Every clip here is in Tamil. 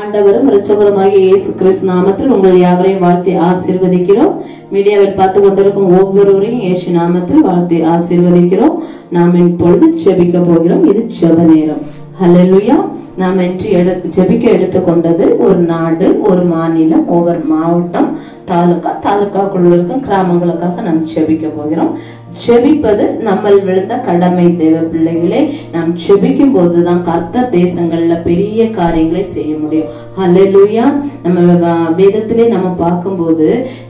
ஆண்டவரும் இரட்சகருமாகிய இயேசு கிறிஸ்து நாமத்தில் உங்கள் யாவரையும் வாழ்த்தி ஆசீர்வதிக்கிறோம் மீடியாவில் பார்த்து கொண்டிருக்கும் ஒவ்வொருவரையும் இயேசு நாமத்தில் வாழ்த்தி ஆசீர்வதிக்கிறோம் நாம் இப்பொழுது ஜெபிக்க போகிறோம் இது ஜெப நேரம் ஹalleluya நாம் இன்று எடு ஜெபிக்க எடுத்துக்கொண்டது ஒரு நாடு ஒரு மாநிலம் ஒவ்வொரு மாவட்டம் தாலுகா தாலுகாக்குள்ள இருக்கும் கிராமங்களுக்காக நாம் ஜெபிக்க போகிறோம் ஜெபிப்பது நம்மள் விழுந்த கடமை தேவ பிள்ளைகளே நாம் ஜெபிக்கும் போதுதான் கர்த்தர் தேசங்கள்ல பெரிய காரியங்களை செய்ய முடியும் ஹalleluya நம்ம வ- வேதத்திலே நம்ம பார்க்கும்போது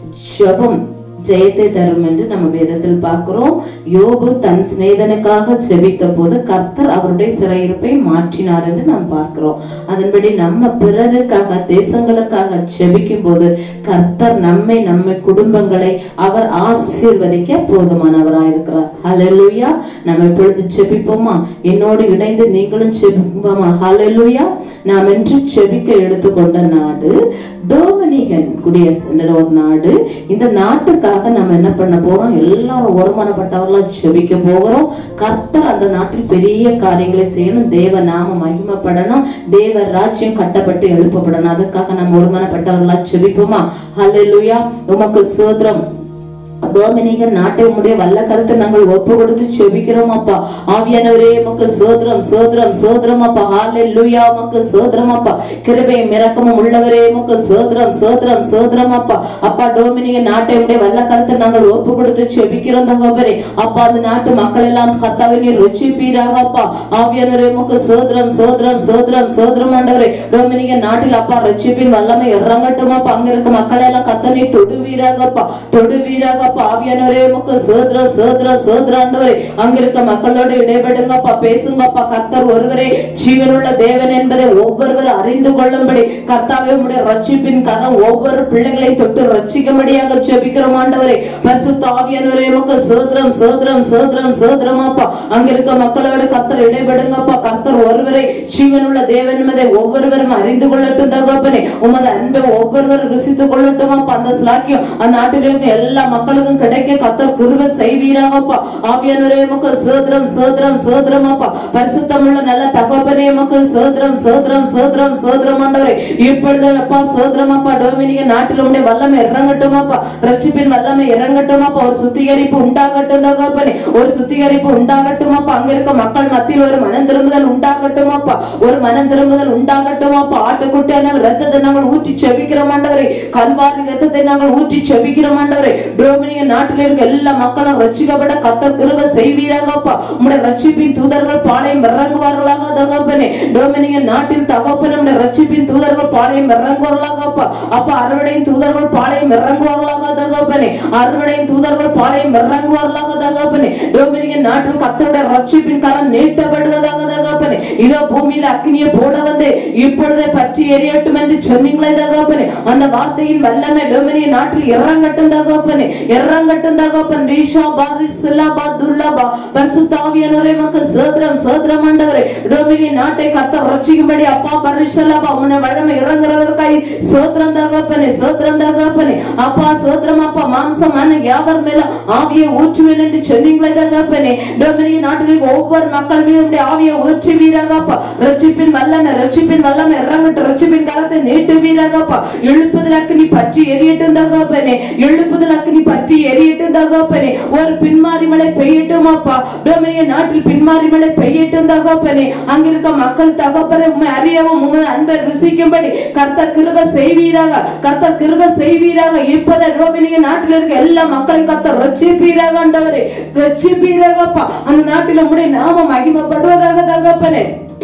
ஜெபம் ஜெயத்தை தரும் என்று நம்ம வேதத்தில் பார்க்கிறோம் யோபு தன் சிநேதனுக்காக ஜெபித்த போது கர்த்தர் அவருடைய சிறையிருப்பை மாற்றினார் என்று நாம் பார்க்கிறோம் அதன்படி நம்ம பிறருக்காக தேசங்களுக்காக ஜெபிக்கும் போது கர்த்தர் நம்மை நம்ம குடும்பங்களை அவர் ஆசீர்வதிக்க போதுமானவராயிருக்கிறார் ஹalleluya நம்ம இப்பொழுது ஜெபிப்போமா என்னோடு இணைந்து நீங்களும் ஜெபிப்போமா ஹalleluya நாம் என்று ஜெபிக்க எடுத்துக்கொண்ட நாடு டோமினிகன் குடியரசு என்ற ஒரு நாடு இந்த நாட்டுக்காக நம்ம என்ன பண்ண போறோம் எல்லாரும் ஒருமனப்பட்டவர்களா ஜெபிக்க போகிறோம் கர்த்தர் அந்த நாட்டில் பெரிய காரியங்களை செய்யணும் தேவ நாம மகிமைப்படணும் தேவ ராஜ்யம் கட்டப்பட்டு எழுப்பப்படணும் அதுக்காக நம்ம ஒருமனப்பட்டவர்களா ஜெபிப்போமா ஹalleluya உமக்கு சோதரம் டோமினிகன் நாட்டை உம்முடைய வல்ல கருத்து நாங்கள் ஒப்பு கொடுத்து செபிக்கிறோம் அப்பா ஆவியானவரே உமக்கு சோதரம் சோதரம் சோதரம் அப்பா ஹalleluya உமக்கு சோதரம் அப்பா கிருபையும் இரக்கமும் உள்ளவரே உமக்கு சோதரம் சோதரம் சோதரம் அப்பா அப்பா டோமினிகன் நாட்டை உம்முடைய வல்ல கருத்து நாங்கள் ஒப்பு கொடுத்து செபிக்கிறோம் தகவரே அப்பா அந்த நாட்டு மக்கள் எல்லாம் கத்தாவை நீர் ருச்சிப்பீராக அப்பா ஆவியானவரே உமக்கு சோதரம் சோதரம் சோதரம் சோதரம் ஆண்டவரே டோமினிகன் நாட்டில் அப்பா ரட்சிப்பின் வல்லமை இறங்கட்டும் அப்பா அங்க இருக்க மக்களை எல்லாம் கத்தனை தொடுவீராகப்பா தொடுவீராகப்பா ஆவியானவரே உமக்கு சோதர சோதர சோதர ஆண்டவரே அங்க இருக்க மக்களோடு இடைபடுங்கப்பா பேசுங்கப்பா கர்த்தர் ஒருவரே ஜீவனுள்ள தேவன் என்பதை ஒவ்வொருவர் அறிந்து கொள்ளும்படி கர்த்தாவே உம்முடைய ரட்சிப்பின் கரம் ஒவ்வொரு பிள்ளைகளை தொட்டு ரட்சிக்கும்படியாக ஜெபிக்கிறோம் ஆண்டவரே பரிசுத்த ஆவியானவரே உமக்கு சோதரம் சோதரம் சோதரம் சோதரமாப்பா அங்க இருக்க மக்களோடு கர்த்தர் இடைபடுங்கப்பா கர்த்தர் ஒருவரை ஜீவனுள்ள தேவன் என்பதை ஒவ்வொருவரும் அறிந்து கொள்ளட்டும் தகப்பனே உமது அன்பை ஒவ்வொருவரும் ருசித்துக் கொள்ளட்டுமாப்பா அந்த ஸ்லாக்கியம் அந்த நாட்டில் இருக்க எல்லா மக்களுக்கும் கிடைக்க கர்த்தர் கிருபை செய்வீராகப்பா ஆவியானவரே உமக்கு சோதரம் சோதரம் சோதரமாப்பா பரிசுத்தமுள்ள நல்ல தகப்பனே உமக்கு சோதரம் சோதரம் சோதரம் சோதரம் ஆண்டவரே இப்பொழுது அப்பா சோதரமாப்பா டோமினிக நாட்டில் உடைய வல்லமை இறங்கட்டுமாப்பா ரட்சிப்பின் வல்லமை இறங்கட்டுமாப்பா ஒரு சுத்திகரிப்பு உண்டாகட்டும் தகப்பனே ஒரு சுத்திகரிப்பு உண்டாகட்டுமாப்பா அங்க இருக்க மக்கள் மத்தியில் ஒரு மனம் திரும்புதல் உண்டாகட்டுமாப்பா ஒரு மனம் திரும்புதல் உண்டாகட்டுமாப்பா ஆட்டுக்குட்டியான ரத்தத்தை நாங்கள் ஊற்றி செபிக்கிறோம் ஆண்டவரே கல்வாரி ரத்தத்தை நாங்கள் ஊற்றி செபிக்கிறோம் ஆண்டவரே டோமினிக நாட்டில் இருக்க எல்லா மக்களும் ரட்சிக்கப்பட கத்தர் கிருப செய்வீராகப்பா உம்முடைய ரட்சிப்பின் தூதர்கள் பாளையம் இறங்குவார்களாக தகப்பனே டோமினிக நாட்டில் தகப்பனே உம்முடைய ரட்சிப்பின் தூதர்கள் பாளையம் இறங்குவார்களாகப்பா அப்பா அறுவடையின் தூதர்கள் பாளையம் இறங்குவார்களாக தகப்பனே அறுவடையின் தூதர்கள் பாளையம் இறங்குவார்களாக தகப்பனே டோமினிக நாட்டில் கத்தருடைய ரட்சிப்பின் கரம் நீட்டப்படுவதாக தகப்பனே இதோ பூமியில அக்னியை போட வந்து இப்பொழுதே பற்றி எரியட்டும் என்று சொன்னீங்களே தகப்பனே அந்த வார்த்தையின் வல்லமை டோமினிய நாட்டில் இறங்கட்டும் தகப்பனே இறங்கட்டும் தகப்பன் ரீஷா பாரி சிலாபா துல்லாபா பரிசுத்தாவியானவரே மக்கு சோதரம் சோதரம் ஆண்டவரே டோமினிய நாட்டை கத்த ரட்சிக்கும்படி அப்பா பரிசலாபா உன்னை வல்லமை இறங்குறதற்காய் சோத்திரம் தகப்பனே சோத்திரம் தகப்பனே அப்பா சோத்திரம் அப்பா மாம்சம் மன யாவர் மேல ஆவியை ஊற்றுவேன் என்று சொன்னீங்களே தகப்பனே டோமினிய நாட்டில் ஒவ்வொரு மக்கள் மீது உம்முடைய ஆவியை ஊற்றுவீராகப்பா ரட்சிப்பின் வல்லமை ரட்சிப்பின் வல்லமை இறங்கட்டும் ரட்சிப்பின் காலத்தை நீட்டுவீராகப்பா எழுப்புதல் அக்கினி பற்றி எரியட்டும் தகப்பனே எழுப்புதல் அக்கினி பற்றி எரியட்டும் தகப்பனே ஒரு பின்மாறி மழை பெய்யட்டும் அப்பா டோமினிய நாட்டில் பின்மாறி மழை பெய்யட்டும் தகப்பனே அங்க இருக்க மக்கள் தகப்பனை உண்மை அறியவும் உமது அன்பை ருசிக்கும்படி கர்த்தர் கிருப செய்வீராக கர்த்தர் கிருப செய்வீராக இப்போத டோமினிய நாட்டில் இருக்க எல்லா மக்களையும் கர்த்தர் ரட்சிப்பீராக ஆண்டவரே ரட்சிப்பீராகப்பா அந்த நாட்டில் உம்முடைய நாம மகிமைப்படுவதாக தகப்பனே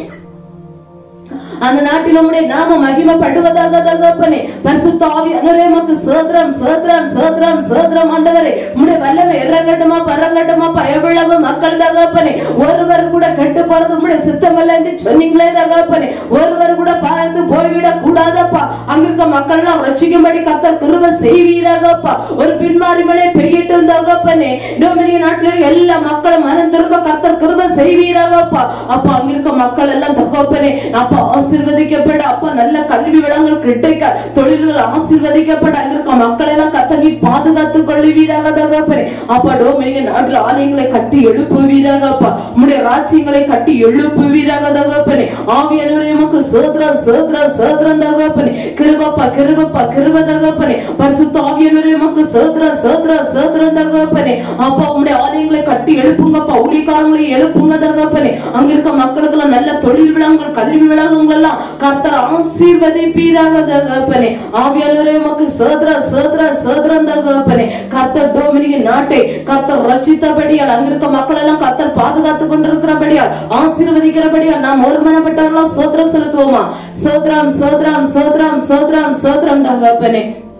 அந்த நாட்டில் உம்முடைய நாம மகிமைப்படுவதாக தகப்பனே பரிசுத்த ஆவியானவரே உமக்கு சோத்ரம் சோத்ரம் சோத்ரம் சோத்ரம் ஆண்டவரே உம்முடைய வல்லமை இறங்கட்டுமா பறங்கட்டுமா பயவுள்ளவ மக்கள் தகப்பனே ஒருவர் கூட கெட்டு போறது உம்முடைய சித்தமல்ல என்று சொன்னீங்களே தகப்பனே ஒருவர் கூட பார்த்து போய்விட கூடாதப்பா அங்க இருக்க மக்கள் எல்லாம் ரட்சிக்கும்படி கத்தர் கிருப செய்வீராகப்பா ஒரு பின்மாறி மழை பெய்யட்டும் தகப்பனே டோமினிய நாட்டில் இருக்க எல்லா மக்களும் மனம் திரும்ப கத்தர் கிருப செய்வீராகப்பா அப்பா அங்க இருக்க மக்கள் எல்லாம் தகப்பனே அப்பா ஆசீர்வதிக்கப்பட அப்பா நல்ல கல்வி வளங்கள் கிடைக்க தொழில்கள் ஆசீர்வதிக்கப்பட அங்க இருக்க மக்களை எல்லாம் கத்த நீ பாதுகாத்துக் கொள்ளுவீராக தகப்பனே அப்பா டோமினிக நாட்டில் ஆலயங்களை கட்டி எழுப்புவீராக அப்பா உம்முடைய ராஜ்யங்களை கட்டி எழுப்புவீராக தகப்பனே ஆவியானவரே உமக்கு சோத்ரம் சோத்ரம் சோத்ரம் தகப்பனே கிருபப்பா கிருபப்பா கிருப தகப்பனே பரிசுத்த ஆவியானவரே உமக்கு சோத்ரம் சோத்ரம் சோத்ரம் தகப்பனே அப்பா உம்முடைய ஆலயங்களை கட்டி எழுப்புங்கப்பா ஊழியக்காரங்களை எழுப்புங்க தகப்பனே அங்க இருக்க மக்களுக்கு எல்லாம் நல்ல தொழில் விழாங்கள் கல்வி விழாங்கள் எல்லாம் கர்த்தர் ஆசீர்வதிப்பீராக தகப்பனே ஆவியானவரே உமக்கு சோத்ரா சோத்ரா சோத்ரம் தகப்பனே கர்த்தர் டோமினிக நாட்டை கர்த்தர் ரச்சித்தபடியால் அங்க இருக்க மக்கள் எல்லாம் கர்த்தர் பாதுகாத்து கொண்டிருக்கிறபடியால் ஆசீர்வதிக்கிறபடியால் நாம் ஒருமனப்பட்டவர்களா சோத்ரம் செலுத்துவோமா சோத்ராம் சோத்ராம் சோத்ராம் சோத்ராம் சோத்ரம் தகப்பனே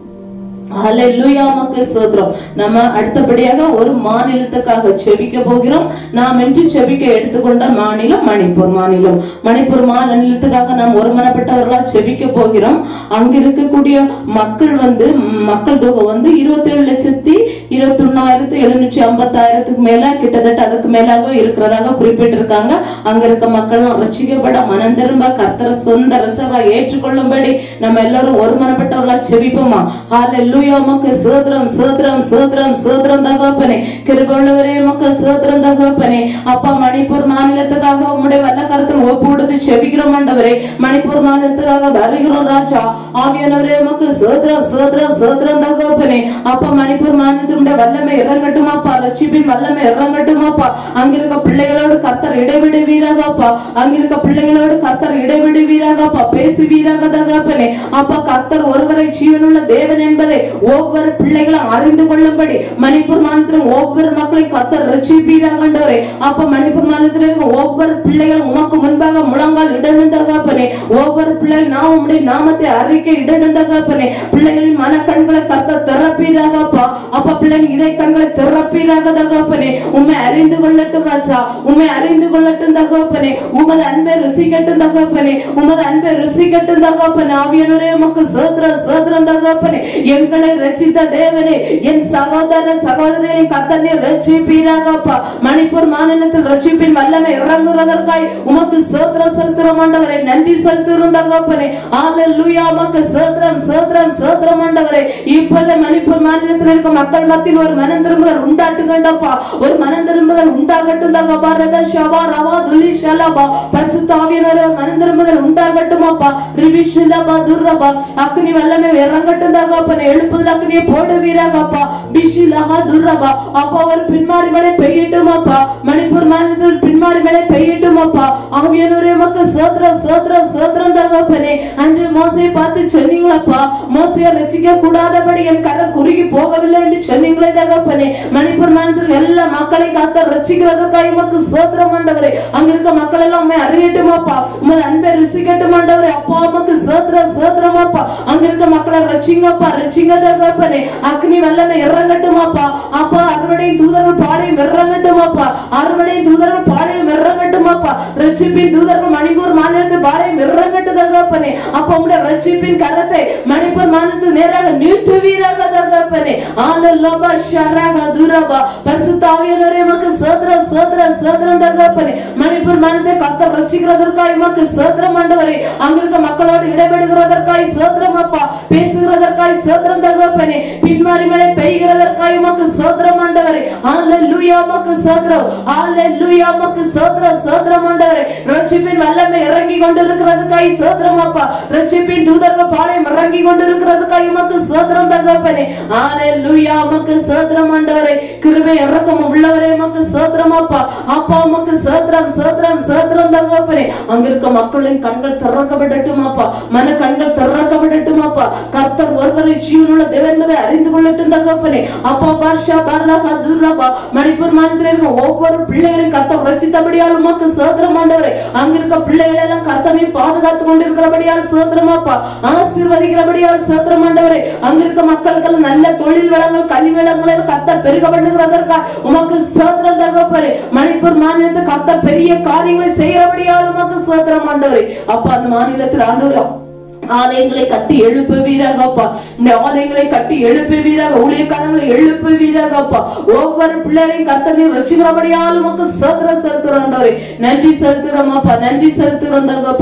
ஹalleluya உமக்கு ஸ்தோத்திரம் நம்ம அடுத்தபடியாக ஒரு மாநிலத்துக்காக செபிக்க போகிறோம் நாம் இன்று செபிக்க எடுத்துக்கொண்ட மாநிலம் மணிப்பூர் மாநிலம் மணிப்பூர் மாநிலத்துக்காக நாம் ஒருமனப்பட்டவர்களா செபிக்க போகிறோம் அங்க இருக்கக்கூடிய மக்கள் வந்து மக்கள் தொகை வந்து இருபத்தி ஏழு லட்சத்தி இருபத்தி ஒன்னாயிரத்தி எழுநூற்றி ஐம்பத்தாயிரத்துக்கு மேல கிட்டத்தட்ட அதுக்கு மேலாக இருக்கிறதாக குறிப்பிட்டிருக்காங்க அங்க இருக்க மக்கள் ரசிக்கப்பட மனம் திரும்ப கர்த்தர சொந்த ரச்சவா ஏற்றுக்கொள்ளும்படி நம்ம எல்லாரும் ஒருமனப்பட்டவர்களா செபிப்போமா ஹalleluya உமக்கு சோத்ரம் சோத்ரம் சோத்ரம் சோத்ரம் தகப்பனே கிருபுள்ளவரே உமக்கு சோத்ரம் தகப்பனே அப்பா மணிப்பூர் மாநிலத்துக்காக உம்முடைய வல்ல கருத்தில் ஒப்பு கொடுத்து செபிக்கிறோம் ஆண்டவரே மணிப்பூர் மாநிலத்துக்காக வருகிறோம் ராஜா ஆவியானவரே உமக்கு சோத்ரம் சோத்ரம் சோத்ரம் தகப்பனே அப்பா மணிப்பூர் மாநிலத்தினுடைய வல்லமை இறங்கட்டுமாப்பா ரட்சிப்பின் வல்லமை இறங்கட்டுமாப்பா அங்க இருக்க பிள்ளைகளோடு கர்த்தர் இடைவிடுவீராகப்பா அங்க இருக்க பிள்ளைகளோடு கர்த்தர் இடைவிடுவீராகப்பா பேசுவீராக தகப்பனே அப்பா கர்த்தர் ஒருவரை ஜீவனுள்ள தேவன் என்பதை ஒவ்வொரு பிள்ளைகளும் அறிந்து கொள்ளும்படி மணிப்பூர் மாநிலத்தில் ஒவ்வொரு மக்களையும் கர்த்தர் ரட்சிப்பீராகண்டவரே அப்ப மணிப்பூர் மாநிலத்தில் இருக்க ஒவ்வொரு பிள்ளைகளும் உமக்கு முன்பாக முழங்கால் இடணும் தகப்பனே ஒவ்வொரு பிள்ளைகள் நாம் உம்முடைய நாமத்தை அறிக்கை இடணும் தகப்பனே பிள்ளைகளின் மனக்கண்களை கர்த்தர் திறப்பீராகப்பா அப்ப பிள்ளைகளின் இதை கண்களை திறப்பீராக தகப்பனே உண்மை அறிந்து கொள்ளட்டும் ராஜா உண்மை அறிந்து கொள்ளட்டும் தகப்பனே உமது அன்பை ருசிக்கட்டும் தகப்பனே உமது அன்பை ருசிக்கட்டும் தகப்பனே ஆவியனரே உமக்கு சோத்ரம் சோத்ரம் தகப்பனே எங்களை ரச்சித்த தேவனே என் சகோதர சகோதரனை கத்தனை ரட்சிப்பீராகப்பா மணிப்பூர் மாநிலத்தில் ரட்சிப்பின் வல்லமை இறங்குவதற்காய் உமக்கு சோத்ரம் செலுத்துறோம் ஆண்டவரே நன்றி செலுத்துறோம் தகப்பனே ஹalleluya உமக்கு சோத்ரம் சோத்ரம் சோத்ரம் ஆண்டவரே இப்போதே மணிப்பூர் மாநிலத்தில் இருக்க மக்கள் மத்தியில் ஒரு மனம் திரும்புதல் உண்டாட்டுங்கண்டப்பா ஒரு மனம் திரும்புதல் உண்டாகட்டும் தகப்பா ரக ஷவா ரவா துலி ஷலபா பரிசுத்த ஆவியானவரே மனம் திரும்புதல் உண்டாகட்டுமாப்பா ரிவி ஷிலபா துர்ரபா அக்னி வல்லமை இறங்கட்டும் தகப்பனே எழுப்புதல் அக்னியை போடுவீராகப்பா பிஷிலஹா துர்ரபா அப்பா ஒரு பின்மாறி மழை பெய்யட்டுமாப்பா மணிப்பூர் மாநிலத்தில் பின்மாறி மழை பெய்யட்டுமாப்பா ஆவியானவரே மக்க சோத்ர சோத்ர சோத்ரம் தகப்பனே அன்று மோசையை பார்த்து சொன்னீங்களப்பா மோசையை ரசிக்க கூடாதபடி என் கரம் குறுகி போகவில்லை என்று சொன்னீங்களே தகப்பனே மணிப்பூர் மாநிலத்தில் எல்லா மக்களை காத்த ரசிக்கிறதற்காக உமக்கு சோத்திரம் ஆண்டவரே அங்க இருக்க மக்கள் எல்லாம் உண்மை அறியட்டுமாப்பா உமது அன்பை ருசிக்கட்டும் ஆண்டவரே அப்பா உமக்கு சோத்திர சோத்திரமாப்பா அங்க இருக்க மக்களை ரசிங்கப்பா ரசிங்க தகப்பனே அக்னி வல்லமை இறங்கட்டுமாப்பா அப்பா அறுவடை தூதர்கள் பாடையும் இறங்கட்டுமாப்பா அறுவடை தூதர்கள் பாடையும் இறங்கட்டுமாப்பா ரட்சிப்பின் தூதர்கள் மணிப்பூர் மாநிலத்தில் பாடையும் இறங்கட்டு தகப்பனே அப்பா உங்களுடைய ரட்சிப்பின் கரத்தை மணிப்பூர் மாநிலத்தில் நேராக நீட்டுவீராக தகப்பனே ஆலல்லோபா ஷராக துரபா பரிசுத்தாவியனரே மக்கு சோத்ர சோத்ர சோத்ரம் தகப்பனே மணிப்பூர் மாநிலத்தை கத்த ரசிக்கிறதற்காய் மக்கு சோத்ரம் ஆண்டவரே அங்க இருக்க மக்களோடு இடைபெடுகிறதற்காய் சோத்ரம் அப்பா பேசுகிறதற்காய் சோத்ரம் தகப்பனே பின்மாறி மழை பெய்கிறதற்காய் மக்கு சோத்ரம் ஆண்டவரே ஹalleluya மக்கு சோத்ரம் ஹalleluya மக்கு சோத்ர சோத்ரம் ஆண்டவரே ரட்சிப்பின் வல்லமை இறங்கி கொண்டிருக்கிறதுக்காய் சோத்ரம் அப்பா ரட்சிப்பின் தூதர்கள் பாளையம் இறங்கி கொண்டிருக்கிறதுக்காய் உமக்கு சோத்ரம் தகப்பனே ஹalleluya உமக்கு சோத்ரம் ஆண்டவரே கிருபை இறக்கம் உள்ளவரே உமக்கு சோத்ரம் அப்பா அப்பா உமக்கு சோத்ரம் சோத்ரம் சோத்ரம் தகப்பனே அங்க இருக்க மக்களின் கண்கள் திறக்கப்படட்டும் அப்பா மன கண்கள் திறக்கப்படட்டும் அப்பா கர்த்தர் ஒருவரை ஜீவனுள்ள தேவன் என்பதை அறிந்து கொள்ளட்டும் தகப்பனே அப்பா பார்ஷா பார்லாகா துர்ரபா மணிப்பூர் மாநிலத்தில் இருக்க ஒவ்வொரு பிள்ளைகளையும் கர்த்தர் ரசித்தபடியால் உமக்கு சோத்திரம் ஆண்டவரே அங்க இருக்க பிள்ளைகளை எல்லாம் கர்த்தனை பாதுகாத்து கொண்டிருக்கிறபடியால் சோத்திரமாப்பா ஆசீர்வதிக்கிறபடியால் சோத்திரம் ஆண்டவரே அங்க இருக்க மக்களுக்கு நல்ல தொழில் வளங்கள் கல்வி வளங்கள் கர்த்தர் பெருக பண்ணுகிறதற்கா உமக்கு சோத்திரம் தகப்பனே மணிப்பூர் மாநிலத்தில் கர்த்தர் பெரிய காரியங்களை செய்கிறபடியால் உமக்கு சோத்திரம் ஆண்டவரே அப்பா அந்த மாநிலத்தில் ஆண்டவரே ஆலயங்களை கட்டி எழுப்புவீராகப்பா இந்த ஆலயங்களை கட்டி எழுப்புவீராக ஊழியக்காரங்களை எழுப்புவீராகப்பா ஒவ்வொரு பிள்ளைகளையும் கர்த்தனையும் ரசிக்கிறபடியால் உமக்கு சோத்திர செலுத்துறோம் நன்றி செலுத்துறோமாப்பா நன்றி செலுத்துறோம் தகப்பனே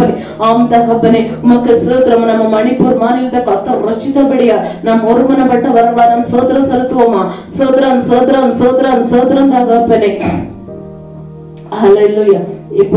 ஆம் தகப்பனே உமக்கு சோத்திரம் நம்ம மணிப்பூர் மாநிலத்தை கர்த்தர் ரசித்தபடியா நாம் ஒருமனப்பட்டவர்களா நாம் சோத்திரம் செலுத்துவோமா சோத்திரம் சோத்திரம் சோத்திரம் சோத்திரம் தகப்பனே ஹalleluya இப்போ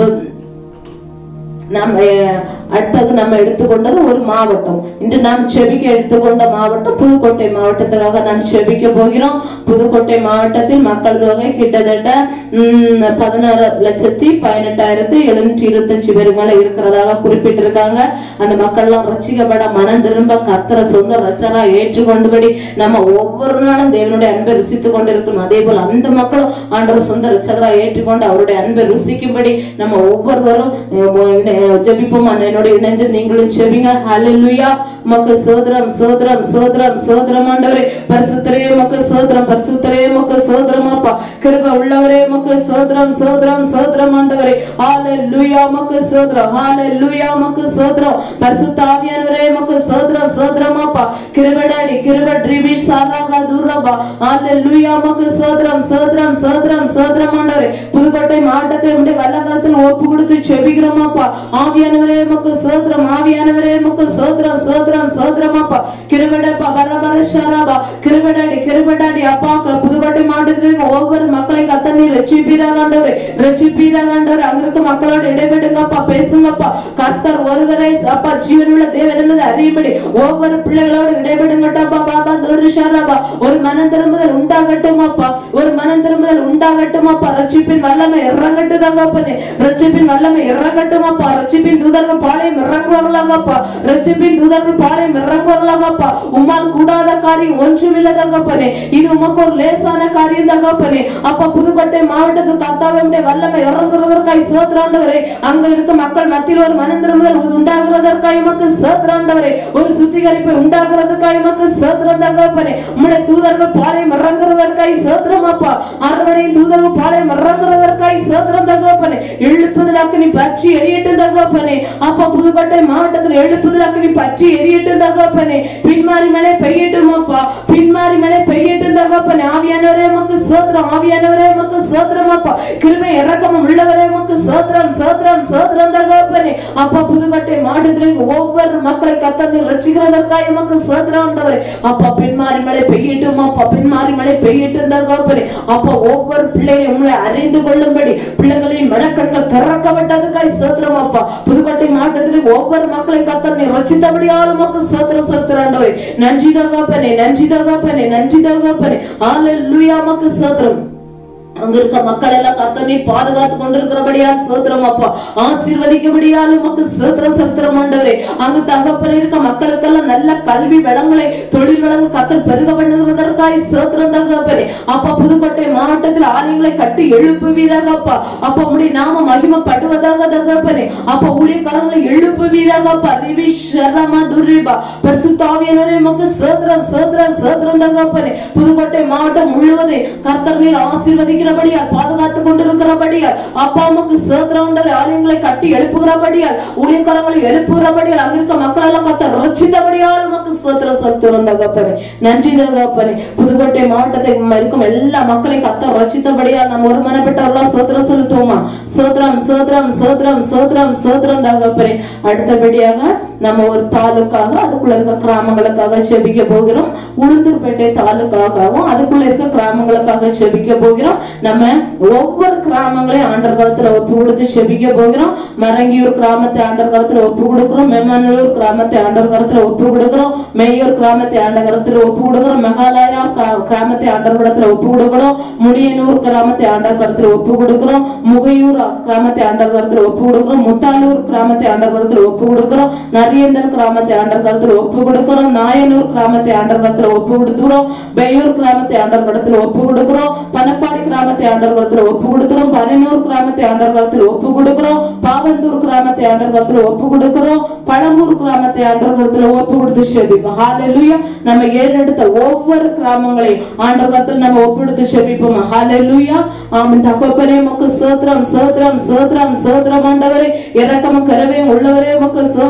நாம் அஹ், அடுத்தது நம்ம எடுத்துக்கொண்டது ஒரு மாவட்டம் இன்று நாம் செபிக்க எடுத்துக்கொண்ட மாவட்டம் புதுக்கோட்டை மாவட்டத்துக்காக நாம் செபிக்க போகிறோம் புதுக்கோட்டை மாவட்டத்தில் மக்கள் தொகை கிட்டத்தட்ட உம், பதினாறு லட்சத்தி பதினெட்டாயிரத்தி எழுநூற்றி இருபத்தஞ்சு பேர் மேல இருக்கிறதாக குறிப்பிட்டிருக்காங்க அந்த மக்கள் எல்லாம் ரசிக்கப்பட மனம் திரும்ப கர்த்தர சொந்த ரச்சனா ஏற்றுக்கொண்டபடி நம்ம ஒவ்வொரு நாளும் தேவனுடைய அன்பை ருசித்துக் கொண்டிருக்கணும் அதே போல அந்த மக்களும் ஆண்டவர் சொந்த ரச்சகரா ஏற்றுக்கொண்டு அவருடைய அன்பை ருசிக்கும்படி நம்ம ஒவ்வொருவரும் அஹ், அஹ், ஜெபிப்போம் என்னோட இணைந்து நீங்களும் செபிங்க ஹalleluya மக்கு சோதரம் சோதரம் சோதரம் சோதரம் ஆண்டவரே பரிசுத்தரே மக்கு சோதரம் பரிசுத்தரே மக்கு சோதரம் அப்பா கிருப உள்ளவரே மக்கு சோதரம் சோதரம் சோதரம் ஆண்டவரே ஹalleluya மக்கு சோதரம் ஹalleluya மக்கு சோதரம் பரிசுத்த ஆவியானவரே மக்கு சோதரம் சோதரம் அப்பா கிருபடாடி கிருப ட்ரிபி சாராகா துரபா ஹalleluya மக்கு சோதரம் சோதரம் சோதரம் சோதரம் ஆண்டவரே புதுக்கோட்டை மாவட்டத்தை உடைய வல்லகரத்தில் ஒப்பு கொடுத்து செபிக்கிறோம் அப்பா ஆவியானவரே மக்கு சோதரம் ஆவியானவரே மக்கு சோதரம் சோதரம் சோதரம் அப்பா கிருபடப்பா வரபர ஷாராபா கிருபடாடி கிருபடாடி அப்பா க- புதுக்கோட்டை மாவட்டத்தில் இருக்க ஒவ்வொரு மக்களையும் கத்த நீ ரட்சிப்பீராக ஆண்டவரே ரட்சிப்பீராக ஆண்டவரே அங்க இருக்க மக்களோட இடைபெடுங்கப்பா பேசுங்கப்பா கர்த்தர் ஒருவரை அப்பா ஜீவனுள்ள தேவன் என்பதை அறியும்படி ஒவ்வொரு பிள்ளைகளோடு இடைபெடுங்கட்டப்பா பாபா தோரிஷாராபா ஒரு மனம் திரும்புதல் உண்டாகட்டும் அப்பா ஒரு மனம் திரும்புதல் உண்டாகட்டும் அப்பா ரட்சிப்பின் வல்லமை இறங்கட்டும் தகப்பனே ரட்சிப்பின் வல்லமை இறங்கட்டும் அப்பா ரட்சிப்பின் தூதர்கள் பாளையம் இறங்குவார்களாகப்பா ரட்சிப்பின் தூதர்கள் பாளையம் இறங்குவார்களாகப்பா உம்மால் கூடாத காரியம் ஒன்றுமில்லை தகப்பனே இது உமக்கு ஒரு லேசான காரியம் தகப்பனே அப்பா புதுக்கோட்டை மாவட்டத்தில் கர்த்தாவுடைய வல்லமை இறங்குறதற்காய் சோத்ராண்டவரே அங்க இருக்க மக்கள் மத்தியில் ஒரு மனம் திரும்புதல் உண்டாகிறதற்காய் உமக்கு சோத்ராண்டவரே ஒரு சுத்திகரிப்பை உண்டாகிறதற்காய் உமக்கு சோத்ரம் தகப்பனே உம்முடைய தூதர்கள் பாளையம் இறங்குறதற்காய் சோத்ரம் அப்பா அரவணையின் தூதர்கள் பாளையம் இறங்குறதற்காய் சோத்ரம் தகப்பனே எழுப்புதலாக்கு நீ பற்றி எரியட்டும் தகப்பனே அப்பா புதுக்கோட்டை மாவட்டத்தில் எழுப்புதலாக்கு நீ பற்றி எரியட்டும் தகப்பனே பின்மாறி மழை பெய்யட்டும் அப்பா பின்மாறி மழை பெய்யட்டும் தகப்பனே ஆவியானவரே உமக்கு சோத்திரம் ஆவியானவரே உமக்கு சோத்திரம் அப்பா கிருபை இறக்கமும் உள்ளவரே உமக்கு சோத்திரம் சோத்திரம் சோத்திரம் தகப்பனே அப்பா புதுக்கோட்டை மாவட்டத்தில் ஒவ்வொரு மக்களை கத்தந்து ரசிக்கிறதற்காக உமக்கு சோத்திரம் ஆண்டவரே அப்பா பின்மாறி மழை பெய்யட்டும் அப்பா பின்மாறி மழை பெய்யட்டும் தகப்பனே அப்பா ஒவ்வொரு பிள்ளைகளையும் உங்களை அறிந்து கொள்ளும்படி பிள்ளைகளின் மனக்கண்கள் திறக்கப்பட்டதுக்காய் சோத்திரம் அப்பா புதுக்கோட்டை மாவட்டத்தில் ஒவ்வொரு மக்களையும் கத்தர் நீ ரசித்தபடியால் உமக்கு சோத்திரம் செலுத்துறாண்டவரே நன்றி தகப்பனே நன்றி தகப்பனே நன்றி தகப்பனே ஆலூயா உமக்கு சோத்திரம் அங்க இருக்க மக்கள் எல்லாம் கர்த்தர் நீ பாதுகாத்து கொண்டிருக்கிறபடியால் சோத்திரம் அப்பா ஆசீர்வதிக்கபடியால் உமக்கு சோத்திரம் சத்திரம் ஆண்டவரே அங்கு தகப்பன இருக்க மக்களுக்கெல்லாம் நல்ல கல்வி வளங்களை தொழில் வளங்கள் கத்தர் பெருக பண்ணுகிறதற்காய் சோத்திரம் தகப்பனே அப்பா புதுக்கோட்டை மாவட்டத்தில் ஆலயங்களை கட்டி எழுப்புவீராக அப்பா அப்பா உடைய நாம மகிமைப்படுவதாக தகப்பனே அப்பா ஊழியக்காரங்களை எழுப்புவீராக அப்பா ரிவி ஷரமா துரிபா பரிசுத்தாவியனரே உமக்கு சோத்திரம் சோத்திரம் சோத்திரம் தகப்பனே புதுக்கோட்டை மாவட்டம் முழுவதும் கர்த்தர் நீர் ஆசீர்வதிக்கிறபடியால் பாதுகாத்துக் கொண்டிருக்கிறபடியால் அப்பா அம்மாக்கு சேத்திரவுண்டர் ஆலயங்களை கட்டி எழுப்புகிறபடியால் ஊழியக்காரங்களை எழுப்புகிறபடியால் அங்க இருக்க மக்கள் எல்லாம் கத்த ரச்சித்தபடியால் உமக்கு சேத்திர சத்துரம் தகப்பனே நன்றி தகப்பனே புதுக்கோட்டை மாவட்டத்தை இருக்கும் எல்லா மக்களையும் கத்த ரச்சித்தபடியால் நம்ம ஒரு மனப்பட்டவர்களா சோத்திரம் செலுத்துவோமா சோத்திரம் சோத்திரம் சோத்திரம் சோத்திரம் சோத்திரம் தகப்பனே அடுத்தபடியாக நம்ம ஒரு தாலுக்காக அதுக்குள்ள இருக்க கிராமங்களுக்காக செபிக்க போகிறோம் உளுந்தூர்பேட்டை தாலுக்காகவும் அதுக்குள்ள இருக்க கிராமங்களுக்காக செபிக்க போகிறோம் நம்ம ஒவ்வொரு கிராமங்களையும் ஆண்டர் காலத்துல ஒப்பு கொடுத்து செபிக்க போகிறோம் மரங்கியூர் கிராமத்தை ஆண்டர் காலத்துல ஒப்பு கொடுக்கிறோம் மெம்மனூர் கிராமத்தை ஆண்டர் காலத்துல ஒப்பு கொடுக்கிறோம் மெய்யூர் கிராமத்தை ஆண்ட காலத்துல ஒப்பு கொடுக்கிறோம் மெகாலயா கா- கிராமத்தை ஆண்டர் காலத்துல ஒப்பு கொடுக்கிறோம் முடியனூர் கிராமத்தை ஆண்டர் காலத்துல ஒப்பு கொடுக்கிறோம் முகையூர் கிராமத்தை ஆண்டர் காலத்துல ஒப்பு கொடுக்கிறோம் முத்தாலூர் கிராமத்தை ஆண்டர் காலத்துல ஒப்பு கொடுக்கிறோம் நரியந்தர் கிராமத்தை ஆண்டர் காலத்துல ஒப்பு கொடுக்கிறோம் நாயனூர் கிராமத்தை ஆண்டர் காலத்துல ஒப்பு கொடுக்கிறோம் பெய்யூர் கிராமத்தை ஆண்டர் காலத்துல ஒப்பு கொடுக்கிறோம் பனப்பாடி கிராமத்தை ஆண்டர் காலத்துல ஒப்பு கொடுக்கிறோம் பதினூர் கிராமத்தை ஆண்டர் காலத்துல ஒப்பு கொடுக்கிறோம் பாவந்தூர் கிராமத்தை ஆண்டர் காலத்துல ஒப்பு கொடுக்கிறோம் பழம்பூர் கிராமத்தை ஆண்டர் காலத்துல ஒப்பு கொடுத்து செபிப்போம் ஹalleluya நம்ம ஏறெடுத்த ஒவ்வொரு கிராமங்களையும் ஆண்டர் காலத்துல நம்ம ஒப்பு கொடுத்து செபிப்போம் ஹalleluya ஆமென் தகப்பனே உமக்கு ஸ்தோத்திரம் ஸ்தோத்திரம் ஸ்தோத்திரம் ஸ்தோத்திரம் ஆண்டவரே இரக்கமும் கருவையும் உள்ளவரே உமக்கு ஸ்தோத்திரம் ஸ்தோத்திரம்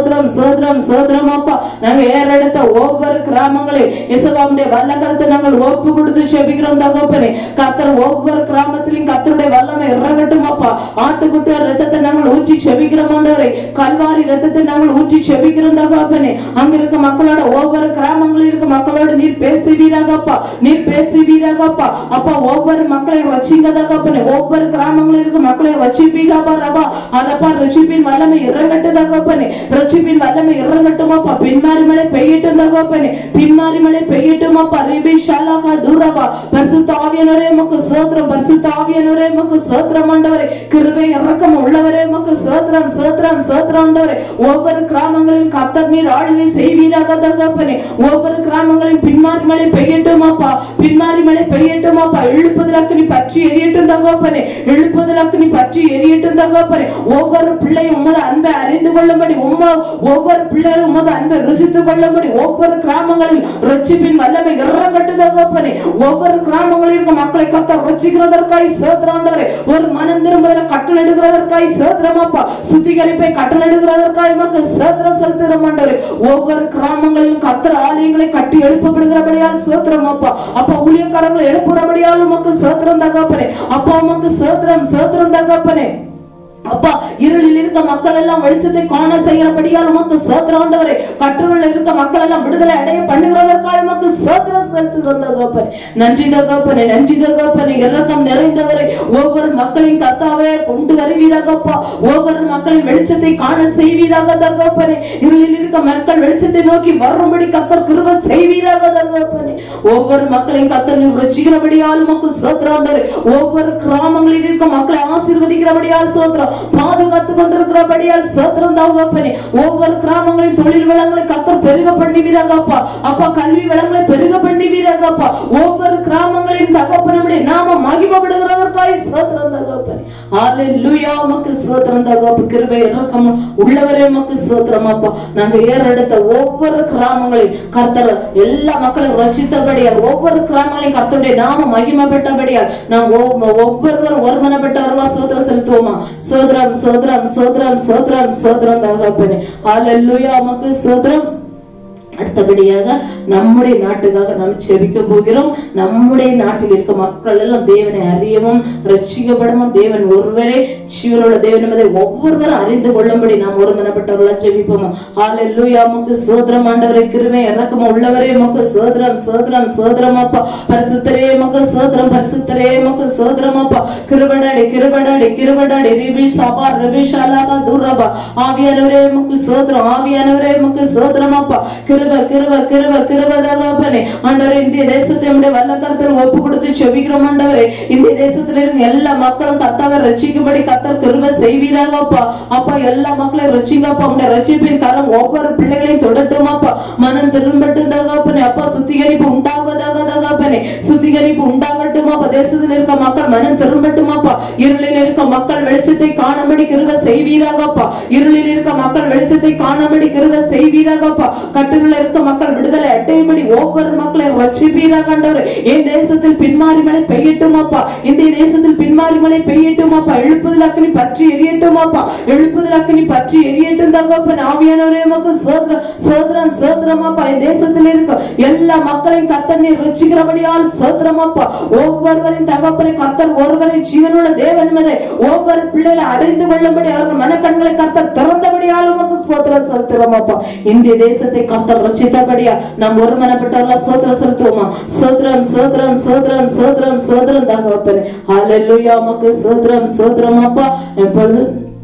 சோதரம் சோதரம் அப்பா நாங்க ஏறெடுத்த ஒவ்வொரு கிராமங்களையும் இசவாமுடைய வல்லகரத்தை நாங்கள் ஒப்பு கொடுத்து செபிக்கிறோம் தகப்பனே கத்தர் ஒவ்வொரு கிராமத்திலையும் கத்தருடைய வல்லமை இறங்கட்டும் அப்பா ஆட்டுக்குட்டிய ரத்தத்தை நாங்கள் ஊற்றி செபிக்கிறோம் ஆண்டவரே கல்வாரி ரத்தத்தை நாங்கள் ஊற்றி செபிக்கிறோம் தகப்பனே அங்க இருக்க மக்களோட ஒவ்வொரு கிராமங்களில் இருக்க மக்களோட நீர் பேசுவீராகப்பா நீர் பேசுவீராகப்பா அப்பா ஒவ்வொரு மக்களையும் ரசிங்க தகப்பனே ஒவ்வொரு கிராமங்களில் இருக்க மக்களையும் ரசிப்பீகாப்பா ரபா அரப்பா ரசிப்பின் வல்லமை இறங்கட்டு தகப்பனே ரசிப்பின் வல்லமை இறங்கட்டும் அப்பா பின்மாரி மழை பெய்யட்டும் தகப்பனே பின்மாரி மழை பெய்யட்டும் அப்பா ரிபி ஷாலாகா தூரபா பரிசுத்த ஆவியானவரே உமக்கு சோத்திரம் பரிசுத்த ஆவியானவரே உமக்கு சோத்திரம் ஆண்டவரே கிருபை இறக்கம் உள்ளவரே உமக்கு சோத்திரம் சோத்திரம் சோத்திரம் ஆண்டவரே ஒவ்வொரு கிராமங்களில் கத்தர் நீர் ஆளுகை செய்வீராக தகப்பனே ஒவ்வொரு கிராமங்களில் பின்மாரி மழை பெய்யட்டும் அப்பா பின்மாரி மழை பெய்யட்டும் அப்பா எழுப்புதலுக்கு நீ பற்றி எரியட்டும் தகப்பனே எழுப்புதலுக்கு நீ பற்றி எரியட்டும் தகப்பனே ஒவ்வொரு பிள்ளையும் உமது அன்பை அறிந்து கொள்ளும்படி உம்ம ஒவ்வொரு பிள்ளைகளும் உமது அன்பை ருசித்துக் கொள்ளும்படி ஒவ்வொரு கிராமங்களில் ரட்சிப்பின் வல்லமை இறங்கட்டு தகப்பனே ஒவ்வொரு கிராமங்களில் இருக்க மக்களை கத்த ரட்சிக்கிறதற்காய் சேத்திராண்டவரே ஒரு மனம் திரும்புதல கட்டளிடுகிறதற்காய் சேத்திரமாப்பா சுத்திகரிப்பை கட்டளிடுகிறதற்காய் மக்கள் சேத்திரம் செலுத்துகிறோம் ஆண்டவரே ஒவ்வொரு கிராமங்களிலும் கத்திர ஆலயங்களை கட்டி எழுப்பப்படுகிறபடியால் சேத்திரம் அப்பா அப்பா ஊழியக்காரங்களை எழுப்புறபடியால் உமக்கு சேத்திரம் தகப்பனே அப்பா உமக்கு சேத்திரம் சேத்திரம் தகப்பனே அப்பா இருளில் இருக்க மக்கள் எல்லாம் வெளிச்சத்தை காண செய்கிறபடியால் உமக்கு சோத்திரம் ஆண்டவரே கட்டுரையில் இருக்க மக்கள் எல்லாம் விடுதலை அடைய பண்ணுகிறதற்காக உமக்கு சோத்திரம் செலுத்துகிறோம் தகப்பனே நன்றி தகப்பனே நன்றி தகப்பனே இறக்கம் நிறைந்தவரை ஒவ்வொரு மக்களையும் கத்தாவே கொண்டு வருவீராகப்பா ஒவ்வொரு மக்களின் வெளிச்சத்தை காண செய்வீராக தகப்பனே இருளில் இருக்க மக்கள் வெளிச்சத்தை நோக்கி வரும்படி கத்தர் கிருப செய்வீராக தகப்பனே ஒவ்வொரு மக்களையும் கத்தர் நீர் ரசிக்கிறபடியால் உமக்கு சோத்திரம் ஆண்டவரே ஒவ்வொரு கிராமங்களில் இருக்க மக்களை ஆசீர்வதிக்கிறபடியால் சோத்திரம் பாதுகாத்து கொண்டிருக்கிறபடியால் சோத்திரம் தகப்பனே ஒவ்வொரு கிராமங்களின் தொழில் வளங்களை கத்தர் பெருக பண்ணுவீராகப்பா அப்பா கல்வி வளங்களை பெருக பண்ணுவீராகப்பா ஒவ்வொரு கிராமங்களின் தகப்பனுடைய நாம மகிமப்படுகிறதற்காய் சோத்திரம் தகப்பனே ஹalleluya உமக்கு சோத்திரம் தகப்பு கிருபை இறக்கம் உள்ளவரே உமக்கு சோத்திரம் அப்பா நாங்க ஏறெடுத்த ஒவ்வொரு கிராமங்களையும் கர்த்தர் எல்லா மக்களையும் ரசித்தபடியால் ஒவ்வொரு கிராமங்களையும் கர்த்தருடைய நாம மகிமைப்பட்டபடியால் நாம் ஒவ்வொ- ஒவ்வொருவரும் ஒருமனப்பட்டவர்களா சோத்திரம் செலுத்துவோமா சோதரம் சோதரம் சோதரம் சோதரம் சோதரம் தகப்பனே ஹalleluya உமக்கு சோதரம் அடுத்தபடியாக நம்முடைய நாட்டுக்காக நாம் செபிக்க போகிறோம் நம்முடைய நாட்டில் இருக்க மக்கள் எல்லாம் தேவனை அறியவும் ரட்சிக்கப்படவும் தேவன் ஒருவரே ஜீவனுள்ள தேவன் என்பதை ஒவ்வொருவரும் அறிந்து கொள்ளும்படி நாம் ஒரு மனப்பட்டவர்களா ஜெபிப்போம் ஹalleluya உமக்கு சோதரம் ஆண்டவரே கிருபை இறக்கம் உள்ளவரே உமக்கு சோதரம் சோதரம் சோதரம் அப்பா பரிசுத்தரே உமக்கு சோதரம் பரிசுத்தரே உமக்கு சோதரம் அப்பா கிருபடாடி கிருபடாடி கிருபடாடி ரிபி சபா ரபி ஷாலாகா தூரபா ஆவியானவரே உமக்கு சோதரம் ஆவியானவரே உமக்கு சோதரம் அப்பா கிருப கிருப கிருப கிருப தகப்பனே ஆண்டவரே இந்திய தேசத்தை நம்முடைய வல்லக்கரத்தில் ஒப்பு கொடுத்து செபிக்கிறோம் ஆண்டவரே இந்திய தேசத்துல இருக்க எல்லா மக்களும் கர்த்தாவை ரட்சிக்கும்படி கர்த்தர் கிருப செய்வீராக அப்பா அப்பா எல்லா மக்களையும் ரட்சிங்கப்பா உடைய ரட்சிப்பின் கரம் ஒவ்வொரு பிள்ளைகளையும் தொடட்டும் அப்பா மனம் திரும்பட்டும் தகப்பனே அப்பா சுத்திகரிப்பு உண்டாவதாக தகப்பனே சுத்திகரிப்பு உண்டாகட்டும் அப்பா தேசத்தில் இருக்க மக்கள் மனம் திரும்பட்டும் அப்பா இருளில் இருக்க மக்கள் வெளிச்சத்தை காணும்படி கிருப செய்வீராகப்பா இருளில் இருக்க மக்கள் வெளிச்சத்தை காணும்படி கிருப செய்வீராகப்பா கட்டுகளில் இருக்க மக்கள் விடுதலை அட்டையும்படி ஒவ்வொரு மக்களையும் ரட்சிப்பீராக ஆண்டவரே என் தேசத்தில் பின்மாறி மழை பெய்யட்டும் அப்பா இந்திய தேசத்தில் பின்மாறி மழை பெய்யட்டும் அப்பா எழுப்புதல் அக்கினி பற்றி எரியட்டும் அப்பா எழுப்புதல் அக்கினி பற்றி எரியட்டும் தகப்பன் ஆவியானவரே உமக்கு சோதரம் சோதரம் சோதரம் அப்பா என் தேசத்தில் இருக்க எல்லா மக்களையும் கத்தர் நீர் ரட்சிக்கிறபடியால் சோதரம் அப்பா ஒவ்வொருவரின் தகப்பனை கத்தர் ஒருவரை ஜீவனுள்ள தேவன் என்பதை ஒவ்வொரு பிள்ளைகளை அறிந்து கொள்ளும்படி அவர்கள் மனக்கண்களை கத்தர் திறந்தபடியால் உமக்கு சோதரம் செலுத்துறோம் அப்பா இந்திய தேசத்தை கத்தர் ரட்சித்தபடியா நாம் ஒருமனப்பட்டவர்களா சோதரம் செலுத்துவோமா சோதரம் சோதரம் சோதரம் சோதரம் சோதரம் தகப்பனே ஹalleluya உமக்கு சோதரம் சோதரம் அப்பா எப்பொழுது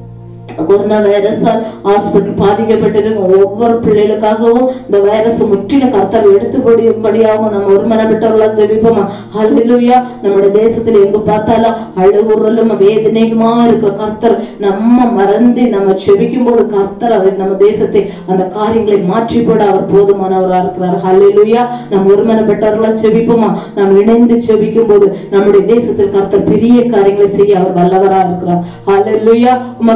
கொரோனா வைரஸால் ஹாஸ்பிட்டல் பாதிக்கப்பட்டிருக்கும் ஒவ்வொரு பிள்ளைகளுக்காகவும் இந்த வைரஸ் முற்றிலும் கர்த்தர் எடுத்து போடும்படியாகவும் நம்ம ஒரு மனப்பட்டவர்களா ஜெபிப்போமா ஹalleluya நம்முடைய தேசத்துல எங்க பார்த்தாலும் அழுகுறலும் வேதனைக்குமா இருக்கிற கர்த்தர் நம்ம மறந்து நம்ம ஜெபிக்கும் போது கர்த்தர் அதை நம்ம தேசத்தை அந்த காரியங்களை மாற்றி போட அவர் போதுமானவரா இருக்கிறார் ஹalleluya நம்ம ஒரு மனப்பட்டவர்களா ஜெபிப்போமா நாம் இணைந்து ஜெபிக்கும் போது நம்முடைய தேசத்தில் கர்த்தர் பெரிய காரியங்களை செய்ய அவர் வல்லவரா இருக்கிறார் ஹalleluya உமக்கு சோத்திரம்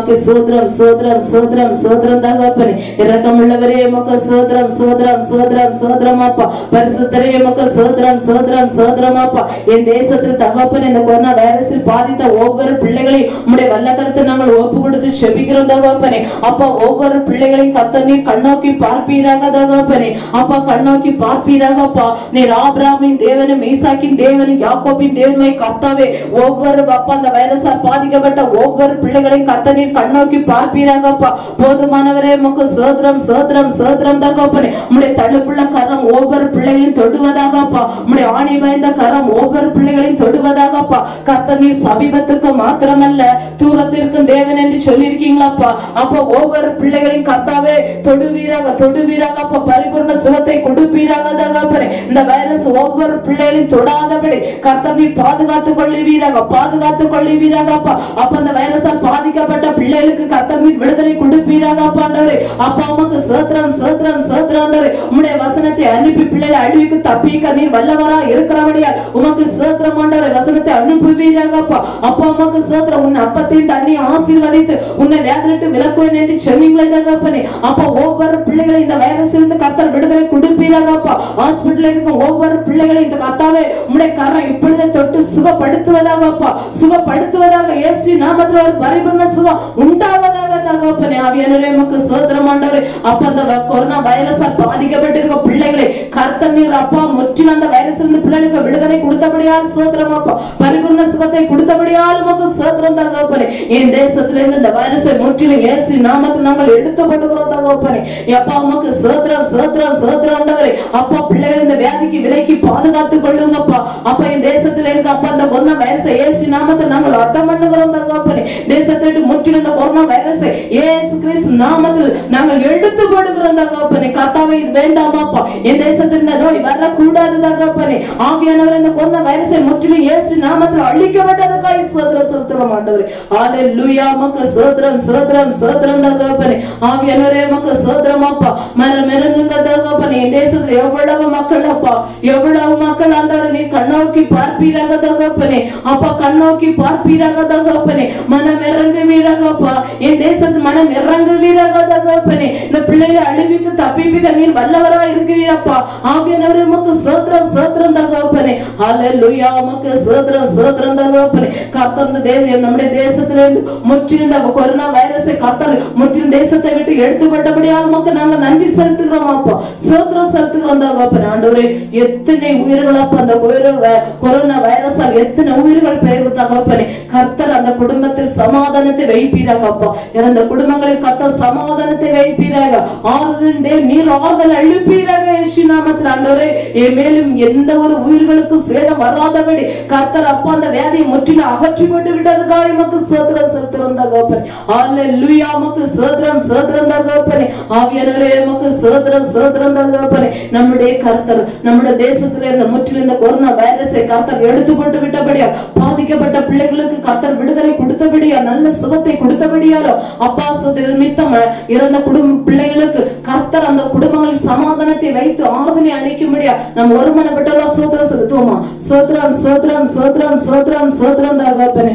சோதரம் சோதரம் சோதரம் சோதரம் தகப்பனே இரக்கமுள்ளவரே உமக்கு சோதரம் சோதரம் சோதரம் சோதரம் அப்பா பரிசுத்தரே உமக்கு சோதரம் சோதரம் சோதரம் அப்பா என் தேசத்தில் தகப்பன் இந்த கொரோனா வைரஸில் பாதித்த ஒவ்வொரு பிள்ளைகளையும் உம்முடைய வல்ல கருத்தை நாங்கள் ஒப்பு கொடுத்து செபிக்கிறோம் தகப்பனே அப்பா ஒவ்வொரு பிள்ளைகளையும் கத்த நீர் கண்ணோக்கி பார்ப்பீராக தகப்பனே அப்பா கண்ணோக்கி பார்ப்பீராக அப்பா நீர் ஆபிராமின் தேவனும் ஈசாக்கின் தேவனும் யாக்கோபின் தேவனுமை கர்த்தாவே ஒவ்வொரு அப்பா அந்த வைரஸால் பாதிக்கப்பட்ட ஒவ்வொரு பிள்ளைகளையும் கத்த நீர் கண்ணோக்கி பார்ப்பீராக அப்பா போதுமானவரே உமக்கு சோதரம் சோதரம் சோதரம் தகப்பனே உம்முடைய தழுப்புள்ள கரம் ஒவ்வொரு பிள்ளைகளையும் தொடுவதாக அப்பா உம்முடைய ஆணி வாய்ந்த கரம் ஒவ்வொரு பிள்ளைகளையும் தொடுவதாக அப்பா கர்த்த நீர் சமீபத்துக்கு மாத்திரமல்ல தூரத்திற்கும் தேவன் என்று சொல்லியிருக்கீங்களாப்பா அப்ப ஒவ்வொரு பிள்ளைகளையும் கர்த்தாவே தொடுவீராக தொடுவீராக அப்ப பரிபூர்ண சுகத்தை கொடுப்பீராக தகப்பனே இந்த வைரஸ் ஒவ்வொரு பிள்ளைகளையும் தொடாதபடி கர்த்தர் நீர் பாதுகாத்துக் கொள்ளுவீராக பாதுகாத்துக் கொள்ளுவீராக அப்பா அப்ப அந்த வைரஸால் பாதிக்கப்பட்ட பிள்ளைகளுக்கு கர்த்தர் நீர் விடுதலை கொடுப்பீராக அப்பா ஆண்டவரே அப்பா உமக்கு சோத்திரம் சோத்திரம் சோத்திரம் ஆண்டவரே உம்முடைய வசனத்தை அனுப்பி பிள்ளைகளை அழிவுக்கு தப்பிக்க நீர் வல்லவரா இருக்கிறபடியா உமக்கு சோத்திரம் ஆண்டவரே வசனத்தை அனுப்புவீராக அப்பா அப்பா உமக்கு சோத்திரம் உன் அப்பத்தையும் தண்ணி ஆசீர்வதித்து உன்னை வேதனிட்டு விலக்குவேன் என்று சொன்னீங்களே தகப்பனே அப்பா ஒவ்வொரு பிள்ளைகளை இந்த வைரஸில் இருந்து கர்த்தர் விடுதலை கொடுப்பீராக அப்பா ஹாஸ்பிட்டல் இருக்கும் ஒவ்வொரு பிள்ளைகளை இந்த கர்த்தாவே உம்முடைய கரம் இப்பொழுதே தொட்டு சுகப்படுத்துவதாக அப்பா சுகப்படுத்துவதாக இயேசு நாமத்தில் ஒரு பரிபூர்ண சுகம் உண்டாவதாக தகப்பனே ஆவியானவரே உமக்கு சோதரம் ஆண்டவரே அப்ப அந்த வ- கொரோனா வைரஸால் பாதிக்கப்பட்டிருக்க பிள்ளைகளை கர்த்தர் நீர் அப்பா முற்றிலும் அந்த வைரஸ் இருந்து பிள்ளைகளுக்கு விடுதலை கொடுத்தபடியால் சோதரம் அப்பா பரிபூர்ண சுகத்தை கொடுத்தபடியால் உமக்கு சோதரம் தகப்பனே என் தேசத்திலிருந்து இந்த வைரஸை முற்றிலும் இயேசு நாமத்தில் நாங்கள் எடுத்துக்கொண்டுகிறோம் தகப்பனே அப்பா உமக்கு சோதரம் சோதரம் சோதரம் ஆண்டவரே அப்பா பிள்ளைகள் இந்த வியாதிக்கு விலைக்கு பாதுகாத்துக் கொள்ளுங்கப்பா அப்பா என் தேசத்துல இருக்க அப்பா அந்த கொரோனா வைரஸை இயேசு நாமத்தில் நாங்கள் அர்த்தம் பண்ணுகிறோம் தகப்பனே தேசத்தை விட்டு முற்றிலும் இந்த கொரோனா வைரஸை இயேசு கிறிஸ்து நாமத்தில் நாங்கள் எடுத்து போடுகிறோம் தகப்பனே கர்த்தாவே இது வேண்டாமாப்பா என் தேசத்தில் இந்த நோய் வரக்கூடாது தகப்பனே ஆவியானவர் இந்த கொரோனா வைரஸை முற்றிலும் இயேசு நாமத்தில் அழிக்கப்பட்டதுக்காய் சோதரம் செலுத்துறோம் ஆண்டவரே ஹalleluya மக்க சோதரம் சோதரம் சோதரம் தகப்பனே ஆவியானவரே மக்க சோதரம் அப்பா மரம் இறங்குங்க தகப்பனே என் தேசத்துல எவ்வளவு மக்கள் அப்பா எவ்வளவு மக்கள் ஆண்டவரே நீ கண்ணோக்கி பார்ப்பீராக தகப்பனே அப்பா கண்ணோக்கி பார்ப்பீராக தகப்பனே மனம் இறங்குவீராக அப்பா என் தேசத்து மனம் இறங்குவீராக தகப்பனே இந்த பிள்ளைகளை அழிவுக்கு தப்பிப்பிக்க நீர் வல்லவரா இருக்கிறீரப்பா ஆவியானவரே உமக்கு சோத்திரம் சோத்திரம் தகப்பனே ஹalleluya உமக்கு சோத்திரம் சோத்திரம் தகப்பனே கர்த்தர் இந்த தேசம் நம்முடைய தேசத்துல இருந்து முற்றிலும் இந்த கொரோனா வைரஸை கர்த்தர் முற்றிலும் தேசத்தை விட்டு எடுத்துக்கொண்டபடியால் உமக்கு நாங்க நன்றி செலுத்துகிறோம் அப்பா சோத்திரம் செலுத்துகிறோம் தகப்பனே ஆண்டவரே எத்தனை உயிர்கள் அப்பா அந்த கொரோனா வை- கொரோனா வைரஸால் எத்தனை உயிர்கள் பெயர்வு தகப்பனே கர்த்தர் அந்த குடும்பத்தில் சமாதானத்தை வைப்பீராக அப்பா இறந்த குடும்பங்களில் கர்த்தர் சமாதானத்தை வைப்பீராக ஆறுதல் தேவ நீர் ஆறுதல் அழுப்பீராக இயேசு நாமத்தில் ஆண்டவரே என் மேலும் எந்த ஒரு உயிர்களுக்கும் சேதம் வராதபடி கர்த்தர் அப்பா அந்த வியாதியை முற்றிலும் அகற்றி போட்டு விட்டதுக்காக எமக்கு சோத்திரம் சோத்திரம் தகப்பனே ஹalleluya உமக்கு சோத்திரம் சோத்திரம் தகப்பனே ஆவியானவரே எமக்கு சோத்திரம் சோத்திரம் தகப்பனே நம்முடைய கர்த்தர் நம்முடைய தேசத்துல இருந்த முற்றிலும் இந்த கொரோனா வைரஸை கர்த்தர் எடுத்து போட்டு விட்டபடியா பாதிக்கப்பட்ட பிள்ளைகளுக்கு கர்த்தர் விடுதலை கொடுத்தபடியா நல்ல சுகத்தை கொடுத்தபடியாலோ அப்பா சொத்து நிமித்தம் இறந்த குடும்ப பிள்ளைகளுக்கு கர்த்தர் அந்த குடும்பங்களில் சமாதானத்தை வைத்து ஆறுதலை அளிக்கும்படியா நம்ம ஒருமனப்பட்டவா சோத்திரம் செலுத்துவோமா சோத்திரம் சோத்திரம் சோத்திரம் சோத்திரம் சோத்திரம் தகப்பனே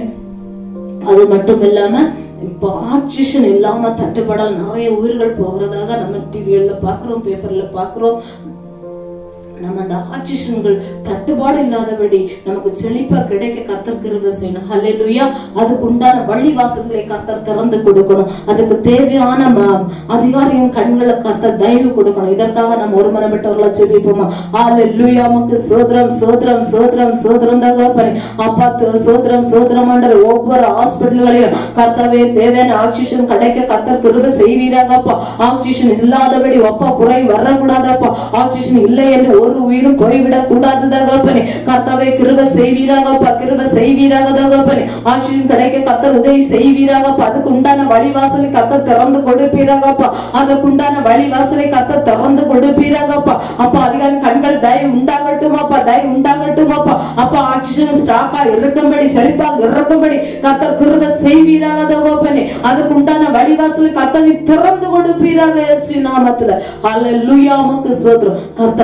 அது மட்டும் இல்லாம இப்போ ஆக்சிஜன் இல்லாம தட்டுப்படால் நிறைய உயிர்கள் போகிறதாக நம்ம டிவிகள்ல பாக்குறோம் பேப்பர்ல பாக்குறோம் நம்ம அந்த ஆக்சிஜன்கள் தட்டுப்பாடு இல்லாதபடி நமக்கு செழிப்பா கிடைக்க கர்த்தர் கிருபை செய்யணும் ஹalleluya அதுக்கு உண்டான வழிவாசல்களை கர்த்தர் திறந்து கொடுக்கணும் அதுக்கு தேவையான ம- அதிகாரியின் கண்களை கர்த்தர் தயவு கொடுக்கணும் இதற்காக நம்ம ஒரு மனப்பட்டவர்களா ஜெபிப்போமா ஹalleluya நமக்கு சோதரம் சோதரம் சோதரம் சோதரம் தகப்பனே அப்பா து- சோதரம் சோதரம் ஆண்டவர் ஒவ்வொரு ஹாஸ்பிட்டல்களிலும் கர்த்தாவே தேவையான ஆக்சிஜன் கிடைக்க கர்த்தர் கிருபை செய்வீராக அப்பா ஆக்சிஜன் இல்லாதபடி அப்பா குறை வரக்கூடாதப்பா ஆக்சிஜன் இல்லை என்று ஒரு உயிரும் போய்விடக் கூடாது தகப்பனே கர்த்தாவே கிருபை செய்வீராகப்பா கிருபை செய்வீராக தகப்பனே ஆக்சிஜன் கிடைக்க கர்த்தர் உதவி செய்வீராகப்பா அதுக்கு உண்டான வழிவாசலை கர்த்தர் திறந்து கொடுப்பீராகப்பா அதுக்கு உண்டான வழிவாசலை கர்த்தர் திறந்து கொடுப்பீராகப்பா அப்பா அதிகாரி கண்கள் தயவு உண்டாகட்டும் அப்பா தயவு உண்டாகட்டும் அப்பா அப்பா ஆக்சிஜன் ஸ்டாக்கா இருக்கும்படி செழிப்பாக இருக்கும்படி கர்த்தர் கிருபை செய்வீராக தகப்பனே அதுக்கு உண்டான வழிவாசலை கர்த்தர் நீ திறந்து கொடுப்பீராக இயேசு நாமத்துல ஹalleluya உமக்கு ஸ்தோத்திரம் கர்த்தர் அப்படியே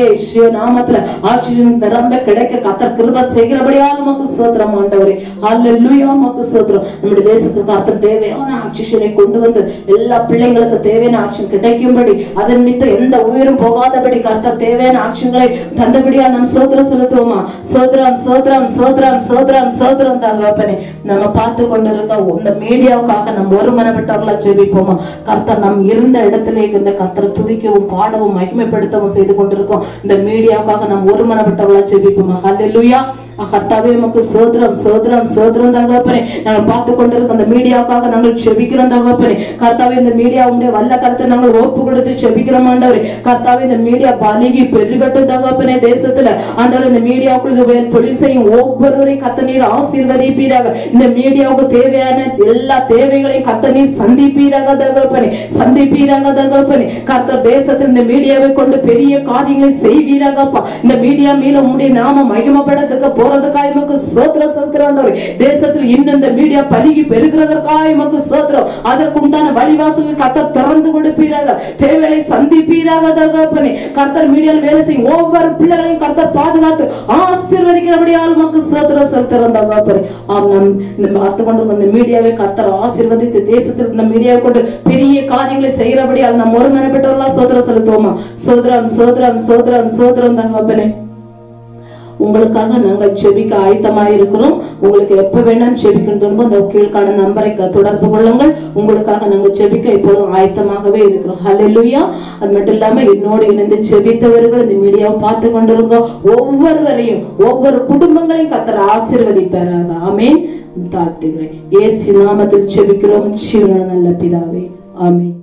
இயேசு நாமத்துல ஆக்சிஜன் நிரம்ப கிடைக்க கத்தர் கிருப செய்கிறபடியால் உமக்கு சோத்திரம் ஆண்டவரே ஹalleluya உமக்கு சோத்திரம் நம்முடைய தேசத்துக்கு கத்தர் தேவையான ஆக்சிஜனை கொண்டு வந்து எல்லா பிள்ளைங்களுக்கு தேவையான ஆக்சிஜன் கிடைக்கும்படி அதன் மித்த எந்த உயிரும் போகாதபடி கர்த்தர் தேவையான ஆக்ஷன்களை தந்தபடியா நம் சோத்திரம் செலுத்துவோமா சோத்திரம் சோத்திரம் சோத்திரம் சோத்திரம் சோத்திரம் தகப்பனே நம்ம பார்த்து கொண்டிருக்க இந்த மீடியாவுக்காக நம்ம ஒரு மனப்பட்டவர்களா ஜெபிப்போமா கர்த்தர் நம் இருந்த இடத்திலே இந்த கர்த்தரை துதிக்கவும் பாடவும் மகிமைப்படுத்தவும் செய்து கொண்டிருக்கோம் இந்த மீடியாவுக்காக நம்ம ஒரு மனப்பட்டவர்களா ஜெபிப்போமா ஹalleluya கர்த்தாவே உமக்கு சோதரம் சோதரம் சோதரம் தகப்பனே நாங்கள் பார்த்து கொண்டிருக்க அந்த மீடியாவுக்காக நாங்கள் செபிக்கிறோம் தகப்பனே கர்த்தாவே இந்த மீடியா உடைய வல்ல கருத்தை நாங்கள் ஒப்பு கொடுத்து செபிக்கிறோம் ஆண்டவரே கர்த்தாவே இந்த மீடியா பலிகி பெருகட்டும் தகப்பனே தேசத்துல ஆண்டவர் இந்த மீடியாவுக்குள் தொழில் செய்யும் ஒவ்வொருவரையும் கத்த நீர் ஆசீர்வதிப்பீராக இந்த மீடியாவுக்கு தேவையான எல்லா தேவைகளையும் கத்த நீர் சந்திப்பீராக தகப்பனே சந்திப்பீராக தகப்பனே கர்த்தர் தேசத்தில் இந்த மீடியாவை கொண்டு பெரிய காரியங்களை செய்வீராகப்பா இந்த மீடியா மேல உங்களுடைய நாம மகிமப்படத்துக்கு போறதுக்காக எமக்கு சோத்திரம் சோத்திரம் தேசத்தில் இன்னும் இந்த மீடியா பருகி பெருகிறதற்காக எமக்கு சோத்திரம் அதற்கு உண்டான வழிவாசல்கள் கர்த்தர் திறந்து கொடுப்பீராக தேவைகளை சந்திப்பீராக தகப்பனே கர்த்தர் மீடியாவில் வேலை செய்யும் ஒவ்வொரு பிள்ளைகளையும் கர்த்தர் பாதுகாத்து ஆசீர்வதிக்கிறபடியால் உமக்கு சோத்திரம் சோத்திரம் தகப்பனே ஆம் நம் இந்த பார்த்து கொண்டு இந்த மீடியாவை கர்த்தர் ஆசீர்வதித்து தேசத்தில் இந்த மீடியாவை கொண்டு பெரிய காரியங்களை செய்கிறபடியால் நம் ஒரு மனப்பட்டவர்களா சோதரம் செலுத்துவோமா சோதரம் சோதரம் சோதரம் சோதரம் தகப்பனே உங்களுக்காக நாங்கள் செபிக்க ஆயத்தமாக இருக்கிறோம் உங்களுக்கு எப்ப வேணாலும் செபிக்கணும் தோணுமோ அந்த கீழ்கான நம்பரை க- தொடர்பு கொள்ளுங்கள் உங்களுக்காக நாங்கள் செபிக்க இப்போதும் ஆயத்தமாகவே இருக்கிறோம் ஹalleluya அது மட்டும் இல்லாம என்னோடு இணைந்து செபித்தவர்கள் இந்த மீடியாவை பார்த்து கொண்டிருங்க ஒவ்வொருவரையும் ஒவ்வொரு குடும்பங்களையும் கத்தர் ஆசீர்வதிப்பாராக ஆமென் தாழ்த்துகிறேன் இயேசு நாமத்தில் செபிக்கிறோம் ஜீவன நல்ல பிதாவே ஆமென்